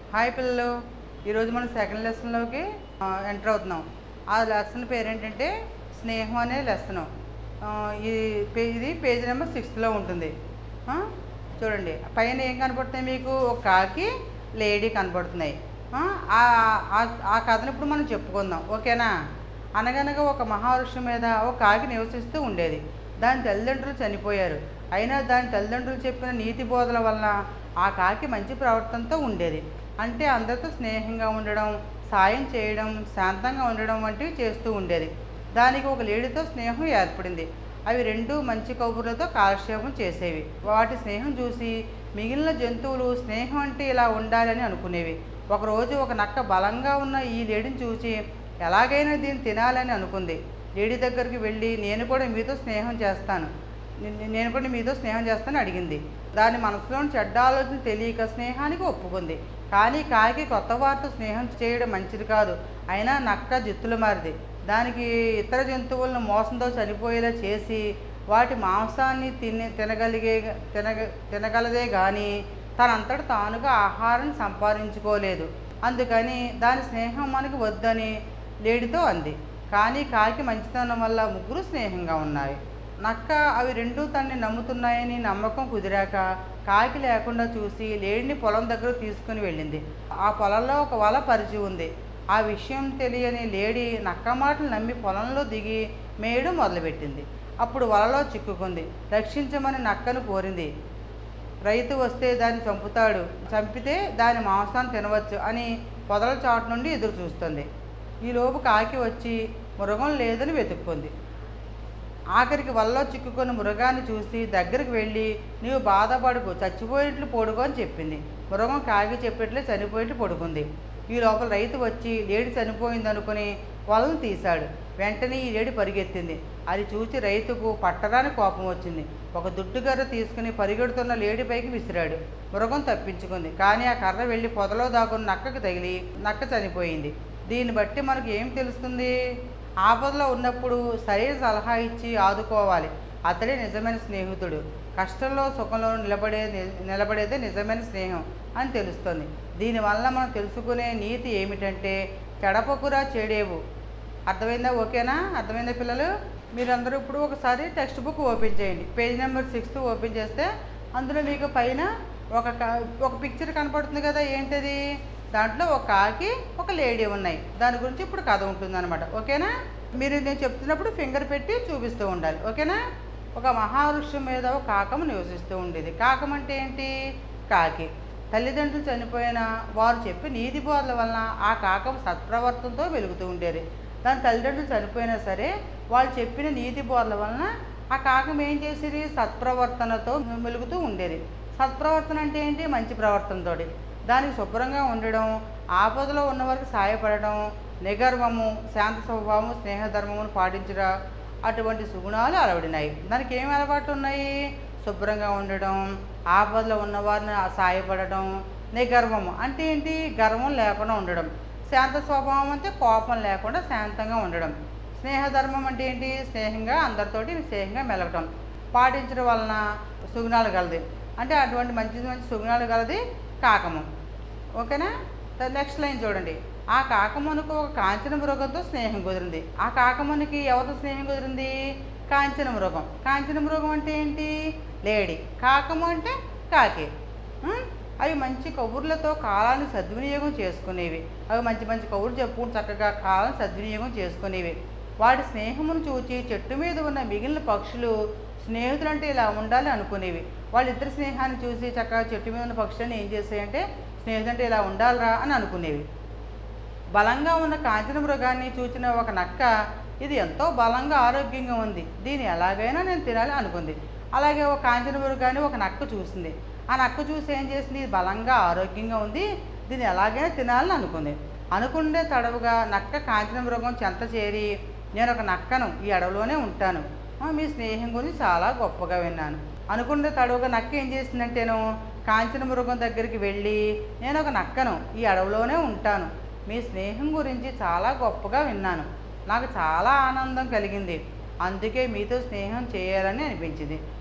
Hi పిల్లలు ఈరోజు మనం సెకండ్ లెసన్లోకి ఎంటర్ అవుతున్నాం ఆ లెసన్ పేరు ఏంటంటే స్నేహం అనే లెసన్ ఈ పే ఇది పేజ్ నెంబర్ సిక్స్త్లో ఉంటుంది ఆ, చూడండి పైన ఏం కనపడుతున్నాయి మీకు ఒక కాకి లేడీ కనపడుతున్నాయి ఆ, ఆ- ఆ- ఆ కథను ఇప్పుడు మనం చెప్పుకుందాం ఓకేనా అనగనగా ఒక మహావృక్షం మీద ఒక కాకి నివసిస్తూ ఉండేది దాని తల్లిదండ్రులు చనిపోయారు అయినా దాని తల్లిదండ్రులు చెప్పిన నీతి బోధల వలన ఆ కాకి మంచి ప్రవర్తనతో ఉండేది అంటే అందరితో స్నేహంగా ఉండడం సాయం చేయడం శాంతంగా ఉండడం వంటివి చేస్తూ ఉండేది దానికి ఒక లేడీతో స్నేహం ఏర్పడింది అవి రెండు మంచి కబుర్లతో కాలక్షేపం చేసేవి వాటి స్నేహం చూసి మిగిలిన జంతువులు స్నేహం అంటే ఇలా ఉండాలని అనుకునేవి ఒకరోజు ఒక నక్క బలంగా ఉన్న ఈ లేడీని చూసి ఎలాగైనా దీన్ని తినాలని అనుకుంది లేడీ దగ్గరికి వెళ్ళి నేను కూడా మీతో స్నేహం చేస్తాను నే- నేను కూడా మీతో స్నేహం చేస్తాను అడిగింది దాని మనసులోని చెడ్డ ఆలోచన తెలియక స్నేహానికి ఒప్పుకుంది కానీ కాకి కొత్త వారితో స్నేహం చేయడం మంచిది కాదు అయినా నక్క జిత్తులు మారిది దానికి ఇతర జంతువులను మోసంతో చనిపోయేలా చేసి వాటి మాంసాన్ని తిని తినగలిగే తినగ తినగలదే కానీ తనంతట తానుగా ఆహారం సంపాదించుకోలేదు అందుకని దాని స్నేహం మనకు వద్దని లేడితో అంది కానీ కాకి మంచితనం వల్ల ముగ్గురు స్నేహంగా ఉన్నాయి నక్క అవి రెండూ తన్ని నమ్ముతున్నాయని నమ్మకం కుదిరాక కాకి లేకుండా చూసి లేడిని పొలం దగ్గర తీసుకుని వెళ్ళింది ఆ పొలంలో ఒక వల పరిచి ఉంది ఆ విషయం తెలియని లేడీ నక్క మాటలు నమ్మి పొలంలో దిగి మేయడం మొదలుపెట్టింది అప్పుడు వలలో చిక్కుకుంది రక్షించమని నక్కను కోరింది రైతు వస్తే దాన్ని చంపుతాడు చంపితే దాని మాంసాన్ని తినవచ్చు అని పొదల చాటు నుండి ఎదురు చూస్తుంది ఈలోపు కాకి వచ్చి మృగం లేదని వెతుక్కుంది ఆఖరికి వల్లో చిక్కుకున్న మృగాన్ని చూసి దగ్గరికి వెళ్ళి నీవు బాధపడకు చచ్చిపోయినట్లు పడుకో అని చెప్పింది మృగం కాకి చెప్పినట్లే చనిపోయినట్లు పడుకుంది ఈ లోపల రైతు వచ్చి లేడి చనిపోయింది అనుకుని వలను తీశాడు వెంటనే ఈ లేడి పరిగెత్తింది అది చూసి రైతుకు పట్టరాని కోపం వచ్చింది ఒక దుడ్డుగర్ర తీసుకుని పరిగెడుతున్న లేడి పైకి విసిరాడు మృగం తప్పించుకుంది కానీ ఆ కర్ర వెళ్ళి పొదలో దాగున్న నక్కకు తగిలి నక్క చనిపోయింది దీన్ని బట్టి మనకు ఏం తెలుస్తుంది ఆపదలో ఉన్నప్పుడు సరైన సలహా ఇచ్చి ఆదుకోవాలి అతడే నిజమైన స్నేహితుడు కష్టంలో సుఖంలో నిలబడే నిలబడేదే నిజమైన స్నేహం అని తెలుస్తుంది దీనివల్ల మనం తెలుసుకునే నీతి ఏమిటంటే చెడపకురా చెడేవు అర్థమైందా ఓకేనా అర్థమైందా పిల్లలు మీరందరూ ఇప్పుడు ఒకసారి టెక్స్ట్ బుక్ ఓపెన్ చేయండి పేజ్ నెంబర్ సిక్స్త్ ఓపెన్ చేస్తే అందులో మీకు పైన ఒక క- ఒక పిక్చర్ కనపడుతుంది కదా ఏంటది దాంట్లో ఒక కాకి ఒక లేడీ ఉన్నాయి దాని గురించి ఇప్పుడు కథ ఉంటుందన్నమాట ఓకేనా మీరు నేను చెప్తున్నప్పుడు ఫింగర్ పెట్టి చూపిస్తూ ఉండాలి ఓకేనా ఒక మహావృక్షం మీద ఒక కాకము నివసిస్తూ ఉండేది కాకం అంటే ఏంటి కాకి తల్లిదండ్రులు చనిపోయిన వారు చెప్పి నీతి బోధల వలన ఆ కాకం సత్ప్రవర్తనతో వెలుగుతూ ఉండేది దాని తల్లిదండ్రులు చనిపోయినా సరే వాళ్ళు చెప్పిన నీతి బోధల వలన ఆ కాకం ఏం చేసేది సత్ప్రవర్తనతో వెలుగుతూ ఉండేది సత్ప్రవర్తన అంటే ఏంటి మంచి ప్రవర్తనతోటి దానికి శుభ్రంగా ఉండడం ఆపదలో ఉన్నవారికి సహాయపడడం నిగర్వము శాంత స్వభావము స్నేహధర్మమును పాటించడం అటువంటి సుగుణాలు అలవడినాయి దానికి ఏమి అలవాట్లు ఉన్నాయి శుభ్రంగా ఉండడం ఆపదలో ఉన్నవారిని సాయపడడం నిగర్వము అంటే ఏంటి గర్వం లేకుండా ఉండడం శాంత స్వభావం అంటే కోపం లేకుండా శాంతంగా ఉండడం స్నేహధర్మం అంటే ఏంటి స్నేహంగా అందరితోటి స్నేహంగా మెలగటం పాటించడం వలన సుగుణాలు గలది అంటే అటువంటి మంచి మంచి సుగుణాలు గలది కాకము ఓకేనా నెక్స్ట్ లైన్ చూడండి ఆ కాకమునకు ఒక కాంచన మృగంతో స్నేహం కుదిరింది ఆ కాకమునికి ఎవరితో స్నేహం కుదిరింది కాంచన మృగం కాంచన మృగం అంటే ఏంటి లేడీ కాకము అంటే కాకి ఉం? అవి మంచి కబుర్లతో కాలాన్ని సద్వినియోగం చేసుకునేవి అవి మంచి మంచి కబుర్లు చెప్పుకుంటూ చక్కగా కాలాన్ని సద్వినియోగం చేసుకునేవి వాటి స్నేహమును చూచి చెట్టు మీద ఉన్న మిగిలిన పక్షులు స్నేహితులంటే ఇలా ఉండాలి అనుకునేవి వాళ్ళిద్దరి స్నేహాన్ని చూసి చక్కగా చెట్టు మీద ఉన్న పక్షులను ఏం చేసాయంటే స్నేహితులంటే ఇలా ఉండాలిరా అని అనుకునేవి బలంగా ఉన్న కాంచన మృగాన్ని చూచిన ఒక నక్క ఇది ఎంతో బలంగా ఆరోగ్యంగా ఉంది దీన్ని ఎలాగైనా నేను తినాలి అనుకుంది అలాగే ఒక కాంచన మృగాన్ని ఒక నక్క చూసింది ఆ నక్క చూసి ఏం చేసింది ఇది బలంగా ఆరోగ్యంగా ఉంది దీన్ని ఎలాగైనా తినాలని అనుకుంది అనుకుండే తడవుగా నక్క కాంచన మృగం చెంత చేరి నేను ఒక నక్కను ఈ అడవిలోనే ఉంటాను ఆ, మీ స్నేహం గురించి చాలా గొప్పగా విన్నాను అనుకుంటే తడవుగా నక్క ఏం చేసిందంటేను కాంచన మృగం దగ్గరికి వెళ్ళి నేను ఒక నక్కను ఈ అడవిలోనే ఉంటాను మీ స్నేహం గురించి చాలా గొప్పగా విన్నాను నాకు చాలా ఆనందం కలిగింది అందుకే మీతో స్నేహం చేయాలని అనిపించింది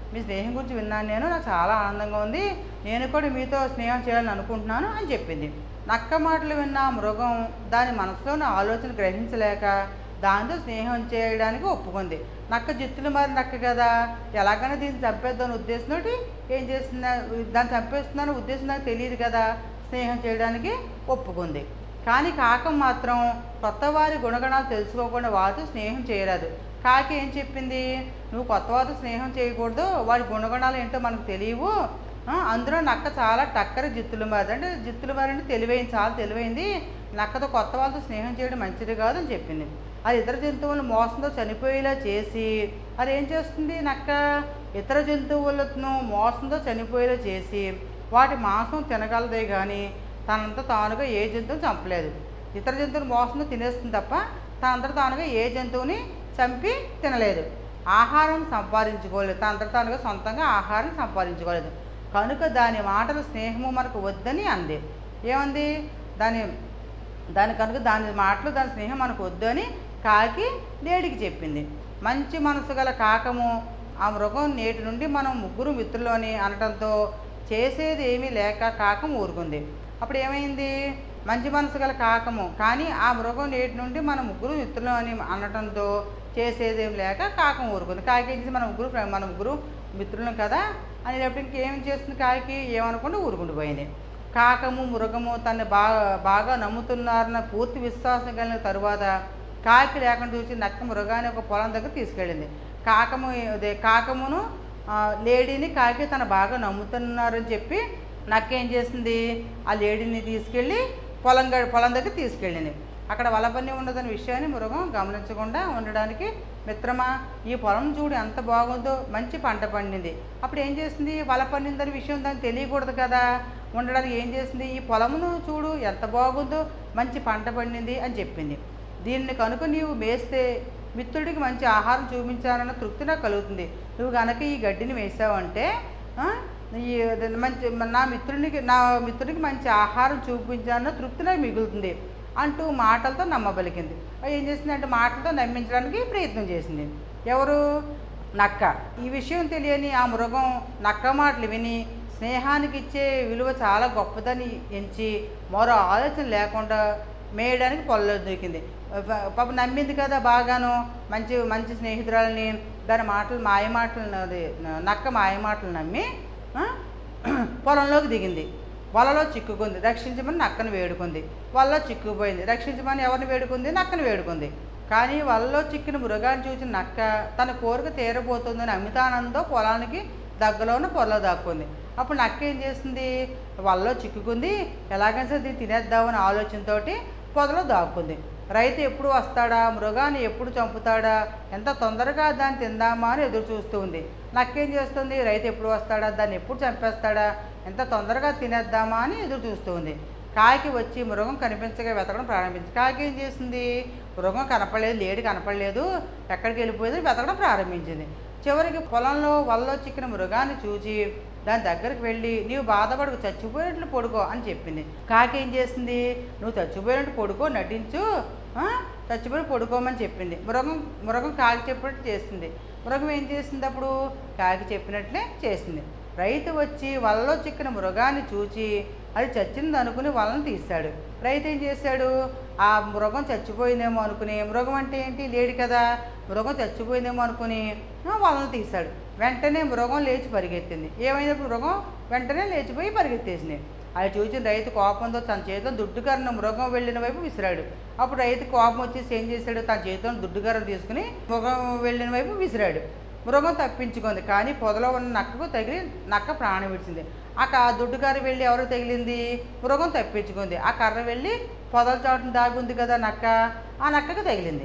మీ స్నేహం గురించి విన్నాను నేను నాకు చాలా ఆనందంగా ఉంది నేను కూడా మీతో స్నేహం చేయాలని అనుకుంటున్నాను అని చెప్పింది నక్క మాటలు విన్న ఆ మృగం దాని మనసులోని ఆలోచన గ్రహించలేక దాంతో స్నేహం చేయడానికి ఒప్పుకుంది నక్క జిత్తులు మరి నక్క కదా ఎలాగైనా దీన్ని చంపేద్దాని ఉద్దేశంతో ఏం చేస్తుందా దాన్ని చంపేస్తుందని ఉద్దేశం నాకు తెలియదు కదా స్నేహం చేయడానికి ఒప్పుకుంది కానీ కాకం మాత్రం కొత్త వారి గుణగణాలు తెలుసుకోకుండా వారితో స్నేహం చేయరాదు కాకి ఏం చెప్పింది నువ్వు కొత్త వారితో స్నేహం చేయకూడదు వాడి గుణగణాలు ఏంటో మనకు తెలియవు ఆ, అందులో నక్క చాలా టక్కర జిత్తులు మాది అంటే జిత్తులు మారి అంటే తెలివైంది చాలా తెలివైంది నక్కతో కొత్త వాళ్ళతో స్నేహం చేయడం మంచిది కాదు అని చెప్పింది అది ఇతర జంతువులను మోసంతో చనిపోయేలా చేసి అది ఏం చేస్తుంది నక్క ఇతర జంతువులను మోసంతో చనిపోయేలా చేసి వాటి మాంసం తినగలదే కానీ తనంత తానుగా ఏ జంతువుని చంపలేదు ఇతర జంతువులు మోసంతో తినేస్తుంది తప్ప తనంతట తానుగా ఏ జంతువుని చంపి తినలేదు ఆహారం సంపాదించుకోలేదు తనంతట తానుగా సొంతంగా ఆహారం సంపాదించుకోలేదు కనుక దాని మాటలు స్నేహము మనకు వద్దని అంది ఏమంది దాని దాని కనుక దాని మాటలు దాని స్నేహం మనకు వద్దు అని కాకి లేడికి చెప్పింది మంచి మనసు గల కాకము ఆ మృగం నేటి నుండి మనం ముగ్గురు మిత్రులు అని అనటంతో చేసేది ఏమీ లేక కాకం ఊరుకుంది అప్పుడు ఏమైంది మంచి మనసు గల కాకము కానీ ఆ మృగం నేటి నుండి మన ముగ్గురు మిత్రులు అని అనటంతో చేసేది ఏం లేక కాకం ఊరుకుంది కాకి ఏం చేసి మన ముగ్గురు ఫ్రె- మన ముగ్గురు మిత్రులం కదా అనేటప్పుడు ఇంకేం చేస్తుంది కాకి ఏమనుకుంటే ఊరుకుండిపోయింది కాకము మృగము తన్ని బాగా బాగా నమ్ముతున్నారన్న పూర్తి విశ్వాసం కలిగిన తరువాత కాకి లేకుండా చూసి నక్క మృగాన్ని ఒక పొలం దగ్గర తీసుకెళ్ళింది కాకము అదే కాకమును ఆ, లేడీని కాకి తను బాగా నమ్ముతున్నారని చెప్పి నక్క ఏం చేసింది ఆ లేడీని తీసుకెళ్ళి పొలం గ- పొలం దగ్గర తీసుకెళ్ళింది అక్కడ వలపన్ని ఉండదన్న విషయాన్ని మృగం గమనించకుండా ఉండడానికి మిత్రమా ఈ పొలం చూడు ఎంత బాగుందో మంచి పంట పండింది అప్పుడు ఏం చేసింది వల పండిందని విషయం దానికి తెలియకూడదు కదా ఉండడానికి ఏం చేసింది ఈ పొలమును చూడు ఎంత బాగుందో మంచి పంట పండింది అని చెప్పింది దీన్ని కనుక నీవు మేస్తే మిత్రుడికి మంచి ఆహారం చూపించాలన్న తృప్తి నాకు కలుగుతుంది నువ్వు కనుక ఈ గడ్డిని వేసావంటే ఆ, ఈ అది మంచి నా మిత్రునికి నా మిత్రుడికి మంచి ఆహారం చూపించాలన్న తృప్తి నాకు మిగులుతుంది అంటూ మాటలతో నమ్మబలికింది అది ఏం చేసింది అంటే మాటలతో నమ్మించడానికి ప్రయత్నం చేసింది ఎవరు నక్క ఈ విషయం తెలియని ఆ మృగం నక్క మాటలు విని స్నేహానికి ఇచ్చే విలువ చాలా గొప్పదని ఎంచి మరో ఆలోచన లేకుండా మేయడానికి పొలలో దూకింది ప- పాప నమ్మింది కదా బాగాను మంచి మంచి స్నేహితురాలని దాని మాటలు మాయ మాటలు అది నక్క మాయ మాటలు నమ్మి ఆ, పొలంలోకి దిగింది వలలో చిక్కుకుంది రక్షించమని నక్కను వేడుకుంది వలలో చిక్కుపోయింది రక్షించమని ఎవరిని వేడుకుంది నక్కను వేడుకుంది కానీ వలలో చిక్కిన మృగాన్ని చూసిన నక్క తన కోరిక తీరబోతుందని అమితానందో పొలానికి దగ్గరలోనే పొలలో దాక్కుంది అప్పుడు నక్క ఏం చేస్తుంది వలలో చిక్కుకుంది ఎలాగైనా సరే దీన్ని తినేద్దామని ఆలోచనతోటి పొదలో దాక్కుంది రైతు ఎప్పుడు వస్తాడా మృగాన్ని ఎప్పుడు చంపుతాడా ఎంత తొందరగా దాన్ని తిందామా అని ఎదురు చూస్తూ ఉంది నక్కేం చేస్తుంది రైతు ఎప్పుడు వస్తాడా దాన్ని ఎప్పుడు చంపేస్తాడా ఎంత తొందరగా తినేద్దామా అని ఎదురు చూస్తూ ఉంది కాకి వచ్చి మృగం కనిపించగా వెతకడం ప్రారంభించింది కాకి ఏం చేసింది మృగం కనపడలేదు లేడి కనపడలేదు ఎక్కడికి వెళ్ళిపోయింది వెతకడం ప్రారంభించింది చివరికి పొలంలో వల్లో చిక్కిన మృగాన్ని చూసి దాని దగ్గరికి వెళ్ళి నీవు బాధపడకు చచ్చిపోయినట్లు పడుకో అని చెప్పింది కాకి ఏం చేసింది నువ్వు చచ్చిపోయినట్టు పడుకో నటించు ఆ, చచ్చిపోయి పడుకోమని చెప్పింది మృగం మృగం కాకి చెప్పినట్టు చేస్తుంది మృగం ఏం చేసింది అప్పుడు కాకి చెప్పినట్లే చేసింది రైతు వచ్చి వలలో చిక్కిన మృగాన్ని చూచి అది చచ్చింది అనుకుని వలను తీశాడు రైతు ఏం చేశాడు ఆ మృగం చచ్చిపోయిందేమో అనుకుని మృగం అంటే ఏంటి లేడు కదా మృగం చచ్చిపోయిందేమో అనుకుని ఆ, వలను తీశాడు వెంటనే మృగం లేచి పరిగెత్తింది ఏమైనప్పుడు మృగం వెంటనే లేచిపోయి పరిగెత్తేసింది అది చూసిన రైతు కోపంతో తన చేతిలో దుడ్డుకరను మృగం వెళ్ళిన వైపు విసిరాడు అప్పుడు రైతు కోపం వచ్చేసి ఏం చేశాడు తన చేతిలో దుడ్డుకరను తీసుకుని మృగం వెళ్ళిన వైపు విసిరాడు మృగం తప్పించుకుంది కానీ పొదలో ఉన్న నక్కకు తగిలి నక్క ప్రాణం విడిచింది ఆ క- ఆ దుడ్డుకర్ర వెళ్ళి ఎవరు తగిలింది మృగం తప్పించుకుంది ఆ కర్ర వెళ్ళి పొదల చాటున దాగుంది కదా నక్క ఆ నక్కకు తగిలింది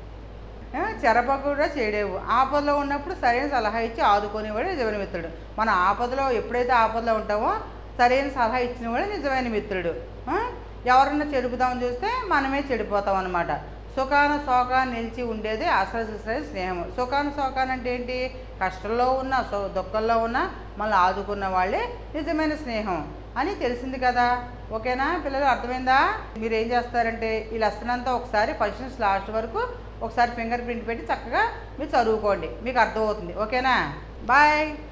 ఆ, చెరపకుండా చేయడేవు ఆపదలో ఉన్నప్పుడు సరైన సలహా ఇచ్చి ఆదుకునేవాడు నిజమైన మిత్రుడు మనం ఆపదలో ఎప్పుడైతే ఆపదలో ఉంటామో సరైన సలహా ఇచ్చినవాడు నిజమైన మిత్రుడు ఆ, ఎవరన్నా చెడుపుదామని చూస్తే మనమే చెడిపోతాం అనమాట సుఖాన శోకాన నిలిచి ఉండేది అసలు స్నేహం సుఖాన శోకాన అంటే ఏంటి కష్టంలో ఉన్న సో దుఃఖంలో ఉన్న మనల్ని ఆదుకున్న వాళ్ళే నిజమైన స్నేహం అని తెలిసింది కదా ఓకేనా పిల్లలు అర్థమైందా మీరు ఏం చేస్తారంటే ఈ లెసన్ అంతా ఒకసారి ఫస్ట్ నుంచి లాస్ట్ వరకు ఒకసారి ఫింగర్ ప్రింట్ పెట్టి చక్కగా మీరు చదువుకోండి మీకు అర్థమవుతుంది ఓకేనా బాయ్